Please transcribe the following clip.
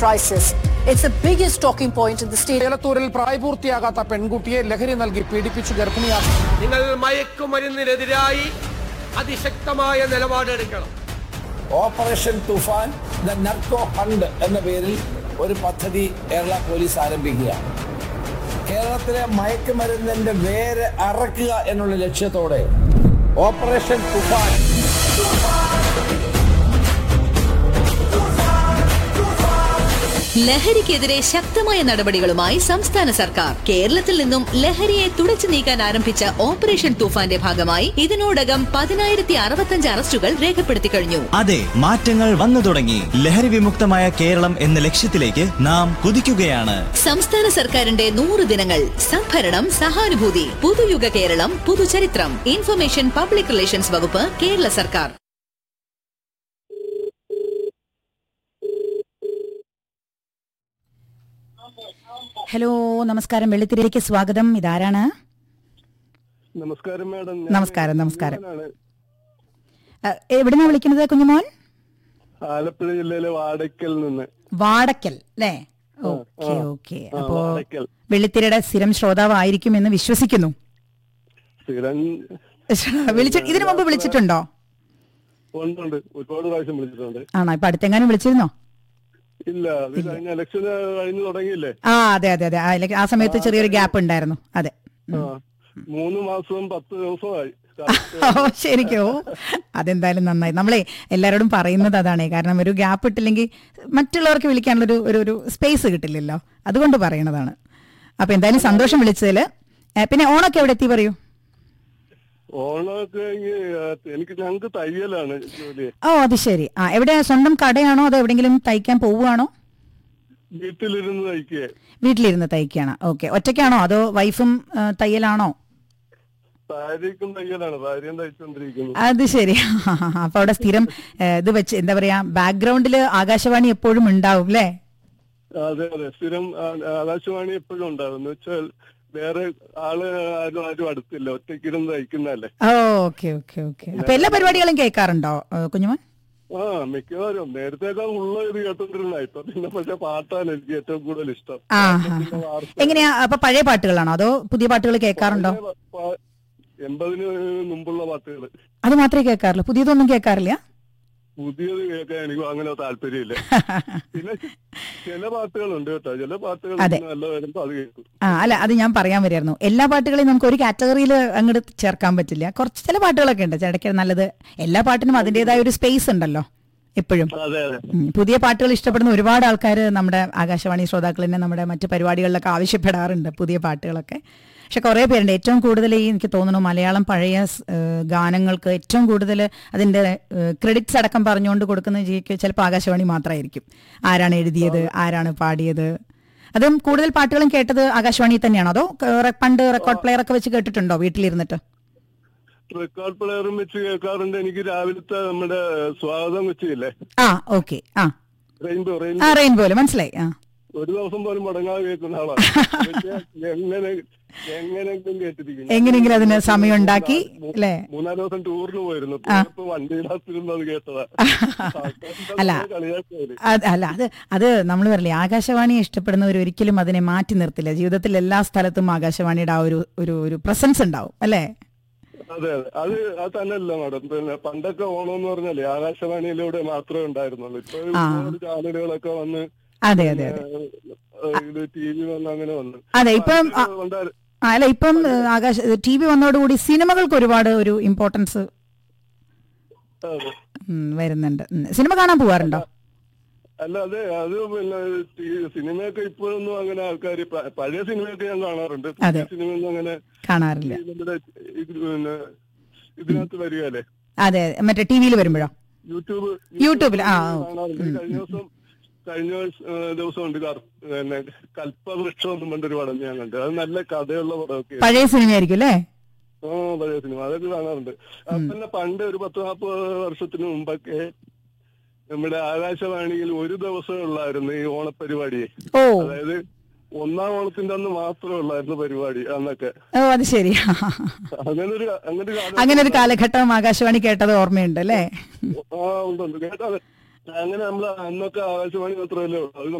crisis. It's the biggest talking point in the state. ചേലത്തൂരിൽ പ്രായപൂർത്തിയാകാത്ത പെൺകുട്ടിയെ ലഹരി നൽകി പീഡിപ്പിച്ചു ഗർഭിണിയാക്കി നിങ്ങൾ മയക്കുമരുന്നിനെതിരായി അതിശക്തമായ നിലപാടെടുക്കണം operation Thufan the narco hunt എന്ന പേരിൽ ഒരു പദ്ധതി കേരള പോലീസ് ആരംഭിക്കുക കേരളത്തിലെ മയക്കുമരുന്നിന്റെ വേര് അറക്കുക എന്നുള്ള ലക്ഷ്യത്തോടെ ഓപ്പറേഷൻ തുഫാൻ ലഹരിക്കെതിരെ ശക്തമായ നടപടികളുമായി സംസ്ഥാന സർക്കാർ കേരളത്തിൽ നിന്നും ലഹരിയെ തുടച്ചു നീക്കാൻ ആരംഭിച്ച ഓപ്പറേഷൻ തൂഫാന്റെ ഭാഗമായി ഇതിനോടകം പതിനായിരത്തി അറുപത്തഞ്ച് അറസ്റ്റുകൾ രേഖപ്പെടുത്തി കഴിഞ്ഞു അതെ മാറ്റങ്ങൾ വന്നു തുടങ്ങി ലഹരി വിമുക്തമായ കേരളം എന്ന ലക്ഷ്യത്തിലേക്ക് നാം കുതിക്കുകയാണ് സംസ്ഥാന സർക്കാരിന്റെ നൂറ് ദിനങ്ങൾ സംഭരണം സഹാനുഭൂതി പുതുയുഗ കേരളം പുതുചരിത്രം ഇൻഫർമേഷൻ പബ്ലിക് റിലേഷൻസ് വകുപ്പ് കേരള സർക്കാർ ഹലോ നമസ്കാരം വെള്ളിത്തിരയിലേക്ക് സ്വാഗതം ഇതാരാണ് നമസ്കാരം മാഡം നമസ്കാരം, നമസ്കാരം. എവിടുന്നാ വിളിക്കുന്നത് കുഞ്ഞുമോൻ ആലപ്പുഴ ജില്ലയിലെ വാടക്കൽ നിന്ന് വാടക്കൽ അല്ലേ ഓക്കെ ഓക്കെ ആ, അപ്പോ വാടക്കൽ. വെള്ളിത്തിരയുടെ സ്ഥിരം ശ്രോതാവായിരിക്കും എന്ന് വിശ്വസിക്കുന്നു സ്ഥിരം വിളിച്ച ഇതിനു മുമ്പ് വിളിച്ചിട്ടുണ്ടോ ഉണ്ടുണ്ട് ഒരുപാട് പ്രാവശ്യം വിളിച്ചിട്ടുണ്ട് ആണോ ഇപ്പൊ അടുത്തെങ്ങാനും വിളിച്ചിരുന്നോ ഇല്ല അത് കഴിഞ്ഞ ഇലക്ഷൻ കഴിഞ്ഞു തുടങ്ങിയില്ലേ ആ അതെ അതെ അതെ ആ, ഇല്ല, ആ സമയത്ത് ചെറിയൊരു ഗ്യാപ്പ് ഉണ്ടായിരുന്നു അതെ ആ മൂന്ന് മാസവും പത്ത് ദിവസമായി ഓ ശരിക്കോ അതെന്തായാലും നന്നായി നമ്മളെ എല്ലാവരോടും പറയുന്നത് അതാണ് കാരണം ഒരു ഗ്യാപ്പ് ഇട്ടില്ലെങ്കിൽ മറ്റുള്ളവർക്ക് വിളിക്കാനുള്ള ഒരു ഒരു ഒരു സ്പേസ് കിട്ടില്ലല്ലോ അതുകൊണ്ട് പറയണതാണ് അപ്പൊ എന്തായാലും സന്തോഷം വിളിച്ചതില് ഏ, പിന്നെ ഓണൊക്കെ എവിടെ എത്തി പറയൂ ഓണമൊക്കെ കഴിഞ്ഞ് ആ, എനിക്ക് ഞങ്ങൾക്ക് തയ്യലാണ് ജോലി ഓ അത് ശരി ആ എവിടെ സ്വന്തം കടയാണോ അതോ എവിടെയെങ്കിലും തയ്ക്കാൻ പോവുകയാണോ വീട്ടിലിരുന്ന് തയ്ക്കേ വീട്ടിലിരുന്ന് തയ്ക്കുകയാണ് ഓക്കെ ഒറ്റയ്ക്കാണോ അതോ വൈഫും ആ, തയ്യലാണോ ഭാര്യക്കും തയ്യലാണ് ഭാര്യയും തയ്ച്ചുകൊണ്ടിരിക്കുന്നു അത് ശരി അപ്പൊ അവിടെ സ്ഥിരം ഏ, ഇത് വെച്ച് എന്താ പറയാ ബാക്ക്ഗ്രൗണ്ടിൽ ആകാശവാണി എപ്പോഴും ഉണ്ടാവും അല്ലേ അതെ അതെ സ്ഥിരം ആ- ആകാശവാണി എപ്പോഴും ഉണ്ടാവും എന്ന് വെച്ചാൽ വേറെ ആള് ആരും ആരും അടുത്തില്ല ഒറ്റയ്ക്കിരുന്ന് തയ്ക്കുന്നതല്ലേ ഓ ഓക്കെ ഓക്കെ ഓക്കെ അപ്പൊ എല്ലാ പരിപാടികളും കേൾക്കാറുണ്ടോ ഏ, കുഞ്ഞുമോൻ ആ മിക്കവാറും നേരത്തേക്കാൾ ഉള്ള ഇത് കേട്ടോണ്ടിരുന്ന ഇപ്പൊ പിന്നെ പക്ഷെ പാട്ടാണ് എനിക്ക് ഏറ്റവും കൂടുതൽ ഇഷ്ടം ആ പിന്നെ വാർത്ത എങ്ങനെയാ അപ്പൊ പഴയ പാട്ടുകളാണോ അതോ പുതിയ പാട്ടുകൾ കേൾക്കാറുണ്ടോ പ- പ- എൺപതിന് മുമ്പുള്ള പാട്ടുകൾ അത് മാത്രമേ കേൾക്കാറുള്ളൂ പുതിയതൊന്നും കേൾക്കാറില്ല പുതിയത് കേൾക്കാൻ എനിക്ക് അങ്ങനെ താല്പര്യമില്ല പിന്നെ ചില പാട്ടുകളുണ്ട് കേട്ടോ ചില പാട്ടുകൾ അതെ. നല്ല വരുമ്പോ അത് കേൾക്കും ആ അല്ല അത് ഞാൻ പറയാൻ വരുമായിരുന്നു എല്ലാ പാട്ടുകളെയും നമുക്ക് ഒരു കാറ്റഗറിയിൽ അങ്ങോട്ട് ചേർക്കാൻ പറ്റില്ല കുറച്ച് ചില പാട്ടുകളൊക്കെ ഉണ്ട് ഇടയ്ക്ക് നല്ലത് എല്ലാ പാട്ടിനും അതിൻ്റെതായ ഒരു സ്പേസ് ഉണ്ടല്ലോ എപ്പോഴും അതെ അതെ ഉം, പുതിയ പാട്ടുകൾ ഇഷ്ടപ്പെടുന്ന ഒരുപാട് ആൾക്കാർ നമ്മുടെ ആകാശവാണി ശ്രോതാക്കൾ തന്നെ നമ്മുടെ മറ്റ് പരിപാടികളിലൊക്കെ ആവശ്യപ്പെടാറുണ്ട് പുതിയ പാട്ടുകളൊക്കെ പക്ഷെ കുറേ പേരുണ്ട് ഏറ്റവും കൂടുതൽ ഈ എനിക്ക് തോന്നുന്നു മലയാളം പഴയ സ്, ഏഹ്, ഗാനങ്ങൾക്ക് ഏറ്റവും കൂടുതൽ അതിൻ്റെ ക്രെഡിറ്റ്സ് അടക്കം പറഞ്ഞുകൊണ്ട് കൊടുക്കുന്ന ജീവിക്ക് ചിലപ്പോൾ ആകാശവാണി മാത്രമായിരിക്കും ആരാണ് എഴുതിയത് ആരാണ് പാടിയത് അതും കൂടുതൽ പാട്ടുകളും കേട്ടത് ആകാശവാണി തന്നെയാണോ അതോ ക- പണ്ട് റെക്കോർഡ് പ്ലെയർ ഒക്കെ വെച്ച് കേട്ടിട്ടുണ്ടോ വീട്ടിലിരുന്നിട്ട് റെക്കോർഡ് പ്ലെയറും വെച്ച് കേൾക്കാറുണ്ട് എനിക്ക് രാവിലത്തെ നമ്മുടെ സ്വാഗതം വെച്ചില്ലേ ആ ഓക്കെ ആ റെയിൻബോ ആ റെയിൻബോ റെയിൻബോല് മനസ്സിലായി ആ ഒരു ദിവസം പോലും മുടങ്ങാതെ കേൾക്കുന്ന ആളാണ് പക്ഷേ എങ്ങനെ എങ്ങനെയെങ്കിലും കേട്ടിരിക്കുന്നു എങ്ങനെയെങ്കിലും അതിന് സമയം ഉണ്ടാക്കി, മൂ- അല്ലേ? മൂന്നാല് ദിവസം ടൂറിന് പോയിരുന്നു ആ. ഇപ്പൊ വണ്ടിയിലാത്തിരുന്ന് അത് കേട്ടതാ അല്ല. കളിയാക്കല് അത് അല്ല അത് അത് നമ്മൾ പറയില്ലേ ആകാശവാണി ഇഷ്ടപ്പെടുന്നവർ ഒരിക്കലും അതിനെ മാറ്റി നിർത്തില്ല ജീവിതത്തിൽ എല്ലാ സ്ഥലത്തും ആകാശവാണിയുടെ ആ ഒരു ഒരു ഒരു പ്രസൻസ് ഉണ്ടാവും അല്ലേ അതെ അതെ അത് അത് തന്നെയല്ല മാഡം പിന്നെ പണ്ടൊക്കെ ഓണം എന്ന് പറഞ്ഞാലേ ആകാശവാണിയിലൂടെ മാത്രമേ ഉണ്ടായിരുന്നുള്ളൂ ഇപ്പൊ ആ. ഒരുപാട് ചാനലുകളൊക്കെ വന്ന് അതെ അതെ അതെ ഏഹ്, ഇത് ടി വി വന്ന് അങ്ങനെ വന്നു അതെ ഇപ്പം ആ, പണ്ട് ഉണ്ടായി- ആ, അല്ല ഇപ്പം ഏഹ്, ആകാശ ടി വി വന്നതോടുകൂടി സിനിമകൾക്ക് ഒരുപാട് ഒരു ഇമ്പോർട്ടൻസ് അതെ. വരുന്നുണ്ട് ഉം. സിനിമ കാണാൻ പോവാറുണ്ടോ അല്ല അതെ അത് പിന്നെ ടി- സിനിമയൊക്കെ ഇപ്പോഴൊന്നും അങ്ങനെ ആൾക്കാർ പഴയ സിനിമയൊക്കെ ഞാൻ കാണാറുണ്ട് അതെ. പുതിയ സിനിമയൊന്നും അങ്ങനെ കാണാറില്ല ഈ നമ്മുടെ ഇത് പിന്നെ ഇതിനകത്ത് വരികയല്ലേ അതെ മറ്റേ ടി വിയിൽ വരുമ്പോഴോ യൂട്യൂബ് യൂട്യൂബിൽ, ആ, ഓക്കേ. കാണാറുണ്ട് കഴിഞ്ഞ ദിവസം കഴിഞ്ഞ ഏഹ്, ദിവസം ഉണ്ട് കർ- പിന്നെ കൽപ്പവൃക്ഷം എന്നും പറഞ്ഞൊരു പടം ഞാൻ കണ്ടു അത് നല്ല കഥയുള്ള പടമൊക്കെ പഴയ സിനിമയായിരിക്കും അല്ലേ ആ പഴയ സിനിമ അതൊക്കെ കാണാറുണ്ട് അത് പിന്നെ പണ്ട് ഒരു പത്ത് നാൽപ്പത് വർഷത്തിന് മുമ്പൊക്കെ നമ്മുടെ ആകാശവാണിയിൽ ഒരു ദിവസമേ ഉള്ളായിരുന്നു ഈ ഓണപരിപാടിയെ ഓ അതായത് ഒന്നാം ഓണത്തിന്റെ അന്ന് മാത്രമേ ഉള്ളായിരുന്നു പരിപാടി അന്നൊക്കെ ഓ അത് ശരി അങ്ങനെ ഒരു അങ്ങനെ ഒരു കാലം- അങ്ങനെ ഒരു കാലഘട്ടം ആകാശവാണി കേട്ടത് ഓർമ്മയുണ്ട് അല്ലേ ആ ഉണ്ട് ഉണ്ട് കേട്ടോ അങ്ങനെ നമ്മൾ അന്നൊക്കെ ആകാശവാണി മാത്രമല്ലേ ഉള്ളൂ അത്